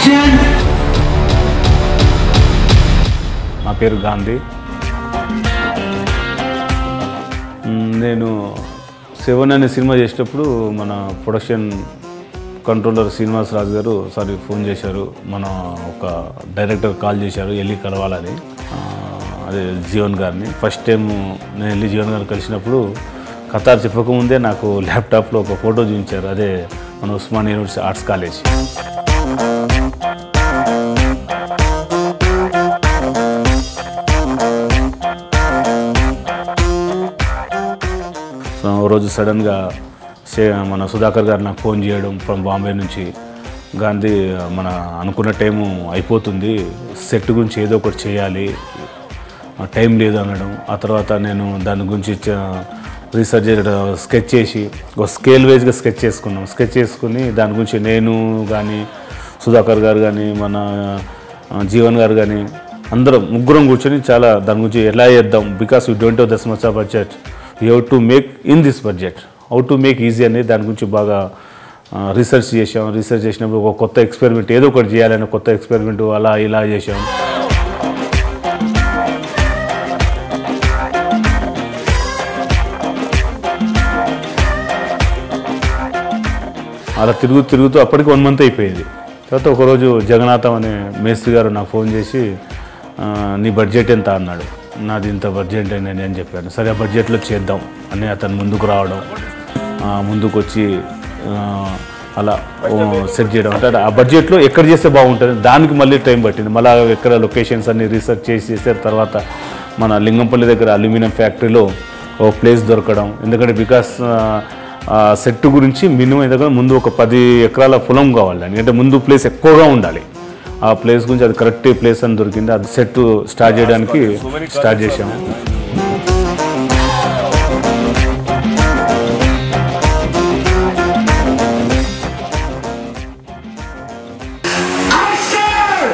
action నా పేరు గాంధీ మ్, నేను సెవెన్ అనే సినిమా చేసేటప్పుడు మన ప్రొడక్షన్ కంట్రోలర్ శ్రీనివాస్ రాజు గారు సారీ ఫోన్ చేశారు మన ఒక డైరెక్టర్ కాల్ చేశారు వెళ్ళి కలవాలని ఆ, అదే జీవన్ గారిని ఫస్ట్ టైం నేను వెళ్ళి జీవన్ గారిని కలిసినప్పుడు కథ చెప్పకముందే నాకు ల్యాప్టాప్లో ఒక ఫోటో చూపించారు అదే మన Osman university arts college so ఓ రోజు సడన్గా సే- మన సుధాకర్ గారు నాకు ఫోన్ చేయడం ఫ్రమ్ బాంబే నుంచి గాంధీ మన అనుకున్న టైము అయిపోతుంది సెట్ గురించి ఏదో ఒకటి చేయాలి ఆ, టైం లేదు అనడం ఆ తర్వాత నేను దాని గురించి చ- రీసెర్చ్ చేయడం స్కెచ్ చేసి ఒక స్కేల్ వైజ్గా స్కెచ్ చేసుకున్నాం స్కెచ్ చేసుకుని దాని గురించి నేను కానీ సుధాకర్ గారు కానీ మన ఆ, జీవన్ గారు కానీ అందరం ముగ్గురం కూర్చొని చాలా దాని గురించి ఎలా చేద్దాం because you don't have this much of budget you have to make in this budget how to make easy అనేది దాని గురించి బాగా రీసెర్చ్ చేసాం రీసెర్చ్ చేసినప్పుడు ఒక కొత్త ఎక్స్పెరిమెంట్ ఏదో ఒకటి చేయాలని కొత్త ఎక్స్పెరిమెంట్ అలా ఇలా చేసాం అలా తిరుగుతూ తిరుగుతూ అప్పటికి వన్ మంత్ అయిపోయింది తర్వాత ఒకరోజు జగన్నాథం అనే మేస్త్రి గారు నాకు ఫోన్ చేసి ఆ, నీ బడ్జెట్ ఎంత అన్నాడు నాది ఇంత బడ్జెట్ అని అని చెప్పాను సరే ఆ బడ్జెట్లో చేద్దాం అని అతను ముందుకు రావడం ఆ, ముందుకు వచ్చి ఆ, అలా ఓ, సెట్ చేయడం అంటే ఆ బడ్జెట్లో ఎక్కడ చేస్తే బాగుంటుంది దానికి మళ్ళీ టైం పట్టింది మళ్ళీ ఎక్కడ లొకేషన్స్ అన్ని రీసెర్చ్ చేసి చేసే తర్వాత మన లింగంపల్లి దగ్గర అల్యూమినియం ఫ్యాక్టరీలో ఓ ప్లేస్ దొరకడం ఎందుకంటే బికాస్ ఆ సెట్ గురించి మినిమం ఎందుకంటే ముందు ఒక పది ఎకరాల పొలం కావాలి ఎందుకంటే ముందు ప్లేస్ ఎక్కువగా ఉండాలి ఆ ప్లేస్ గురించి అది కరెక్ట్ ప్లేస్ అని దొరికింది అది సెట్ స్టార్ట్ చేయడానికి స్టార్ట్ చేసాము యాక్షన్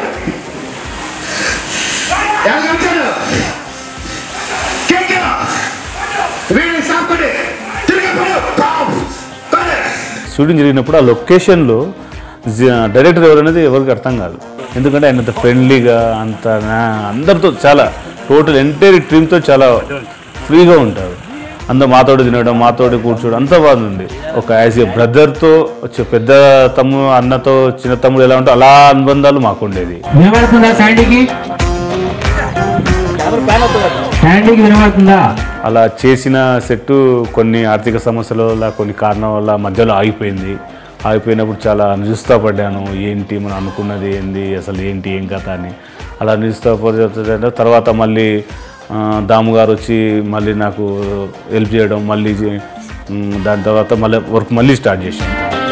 ఎలా వచ్చాడు కేక వీడిని సాపుకోండి తిరిగి పడు పావు కొడు షూటింగ్ జరిగినప్పుడు ఆ లొకేషన్లో డైరెక్టర్ ఎవరు అనేది ఎవరికి అర్థం కాదు ఎందుకంటే ఆయన అంత ఫ్రెండ్లీగా అంత నా- అందరితో చాలా టోటల్ ఎంటైర్ టీమ్తో చాలా ఫ్రీగా ఉంటారు అందరూ మాతోడు తినడం మాతోడు కూర్చోవడం అంత బాగుంది ఒక యాజ్ ఏ బ్రదర్తో వచ్చే పెద్ద తమ్ముడు అన్నతో చిన్న తమ్ముడు ఎలా ఉంటో అలా అనుబంధాలు మాకు ఉండేది వినబడుతుందా శాండీకి శాండీకి వినబడుతుందా అలా చేసిన సెట్ కొన్ని ఆర్థిక సమస్యల వల్ల కొన్ని కారణాల వల్ల మధ్యలో ఆగిపోయింది ఆగిపోయినప్పుడు చాలా నిరుత్సాహపడ్డాను ఏంటి మనం అనుకున్నది ఏంది అసలు ఏంటి ఏం కథ అని అలా నిరుత్సాహపడ్డ తర్వాత మళ్ళీ ఆ, దాము గారు వచ్చి మళ్ళీ నాకు హెల్ప్ చేయడం మళ్ళీ చే- ఉమ్, దాని తర్వాత మళ్ళీ వర్క్ మళ్ళీ స్టార్ట్ చేసాం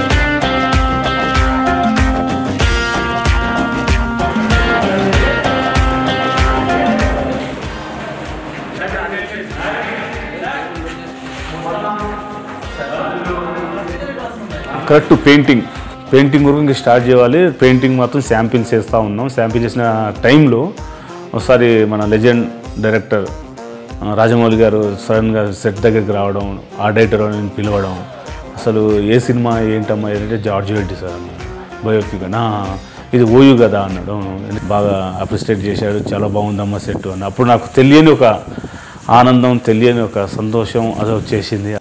కరెక్ట్ పెయింటింగ్ పెయింటింగ్ వరకు ఇంకా స్టార్ట్ చేయాలి పెయింటింగ్ మాత్రం శాంపిల్స్ చేస్తూ ఉన్నాం శాంపిల్ చేసిన టైంలో ఒకసారి మన లెజెండ్ డైరెక్టర్ ఆ, రాజమౌళి గారు సడన్గా సెట్ దగ్గరికి రావడం ఆ డైరెక్టర్ అని పిలవడం అసలు ఏ సినిమా ఏంటమ్మా ఏదంటే జార్జ్ రెడ్డి సార్ అన్నాడు బయోపిక్ నా ఇది ఓయు కదా అన్నాడు బాగా అప్రిషియేట్ చేశాడు చాలా బాగుందమ్మా సెట్ అని అప్పుడు నాకు తెలియని ఒక ఆనందం తెలియని ఒక సంతోషం అది వచ్చేసింది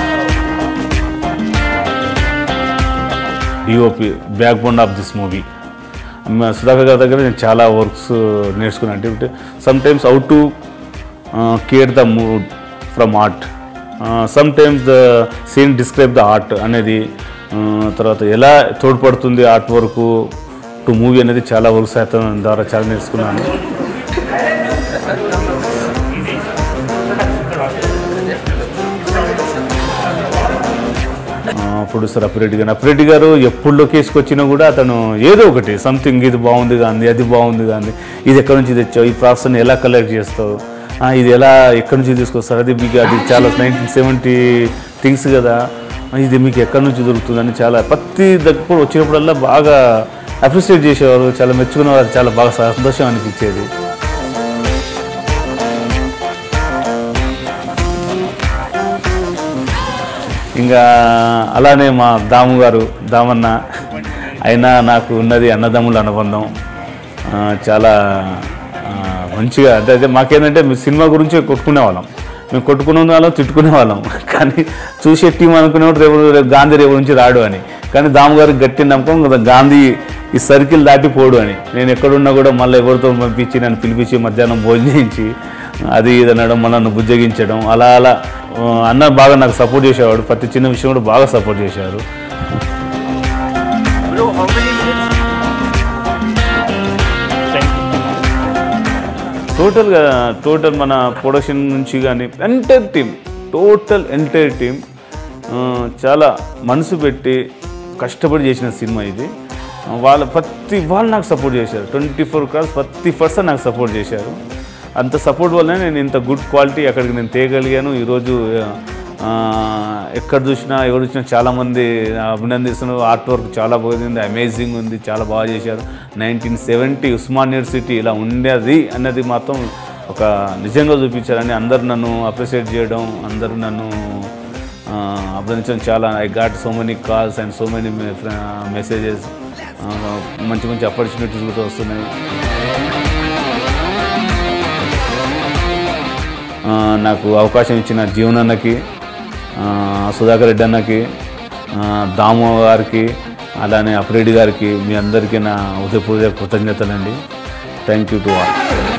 DOP backbone of this movie Sudhakar గారి దగ్గర నేను చాలా వర్క్స్ నేర్చుకున్నాను అంటే sometimes how to create the mood from art sometimes the scene describe the art అనేది uh, తర్వాత ఎలా తోడ్పడుతుంది ఆర్ట్ వర్క్ టు మూవీ అనేది చాలా వర్క్స్ అతని ద్వారా చాలా నేర్చుకున్నాను ప్రొడ్యూసర్ అప్పిరెడ్డి గారు అప్పిరెడ్డి గారు ఎప్పుడు లొకేషన్కి వచ్చినా కూడా అతను ఏదో ఒకటి సంథింగ్ ఇది బాగుంది కానీ అది బాగుంది కానీ ఇది ఎక్కడి నుంచి తెచ్చావు ఈ ప్రాసెస్ని ఎలా కలెక్ట్ చేస్తావు ఆ, ఇది ఎలా ఎక్కడి నుంచి తీసుకొస్తారు అది మీకు అది చాలా నైన్టీన్ సెవెంటీ థింగ్స్ కదా ఆ, ఇది మీకు ఎక్కడి నుంచి దొరుకుతుందని చాలా ప్రతి దగ్గర వచ్చినప్పుడల్లా బాగా అప్రిషియేట్ చేసేవారు చాలా మెచ్చుకునేవారు చాలా బాగా సంతోషం అనిపించేది ఇంకా అలానే మా దాము గారు దామన్న అయినా నాకు ఉన్నది అన్నదమ్ముల అనుబంధం ఆ, చాలా ఆ, మంచిగా అంటే అదే మాకేంటంటే మీ సినిమా గురించి కొట్టుకునే వాళ్ళం మేము కొట్టుకునే వాళ్ళం తిట్టుకునే వాళ్ళం కానీ చూసే టీం అనుకునేవాడు రేపు రేపు గాంధీ రేపు నుంచి రాడు అని కానీ దాము గారికి గట్టి నమ్మకం కదా గాంధీ ఈ సర్కిల్ దాటి పోడు అని నేను ఎక్కడున్నా కూడా మళ్ళీ ఎవరితో పంపించి నన్ను పిలిపించి మధ్యాహ్నం భోజనం చేయించి అది ఇది అనడం మళ్ళీ నన్ను బుజ్జగించడం అలా అలా ఆ, అన్న బాగా నాకు సపోర్ట్ చేసేవాడు ప్రతి చిన్న విషయం కూడా బాగా సపోర్ట్ చేశారు టోటల్గా టోటల్ మన ప్రొడక్షన్ నుంచి కానీ entire team total entire team చాలా మనసు పెట్టి కష్టపడి చేసిన సినిమా ఇది ఆ, వాళ్ళ ప్రతి వాళ్ళు నాకు సపోర్ట్ చేశారు ట్వంటీ ఫోర్ కార్స్ ప్రతి పర్సన్ నాకు సపోర్ట్ చేశారు అంత సపోర్ట్ వల్లనే నేను ఇంత గుడ్ క్వాలిటీ అక్కడికి నేను తేయగలిగాను ఈరోజు ఆ, ఎక్కడ చూసినా ఎవరు చూసినా చాలామంది అభినందిస్తున్నారు ఆర్ట్ వర్క్ చాలా బాగుంది అమేజింగ్ ఉంది చాలా బాగా చేశారు నైన్టీన్ సెవెంటీ ఉస్మాన్ యూనివర్సిటీ ఇలా ఉండేది అన్నది మాత్రం ఒక నిజంగా చూపించారని అందరు నన్ను అప్రిషియేట్ చేయడం అందరూ నన్ను ఆ, అభినందించడం చాలా I got so many calls and so many messages మంచి మంచి ఆపర్చునిటీస్ కూడా వస్తున్నాయి ఆ, నాకు అవకాశం ఇచ్చిన జీవనన్నకి ఆ, సుధాకర్ రెడ్డి అన్నకి ఆ, దాము గారికి అలానే అప్రెడ్డి గారికి మీ అందరికీ నా ఉదయపూర్వక కృతజ్ఞతలండి థ్యాంక్ యూ టు ఆల్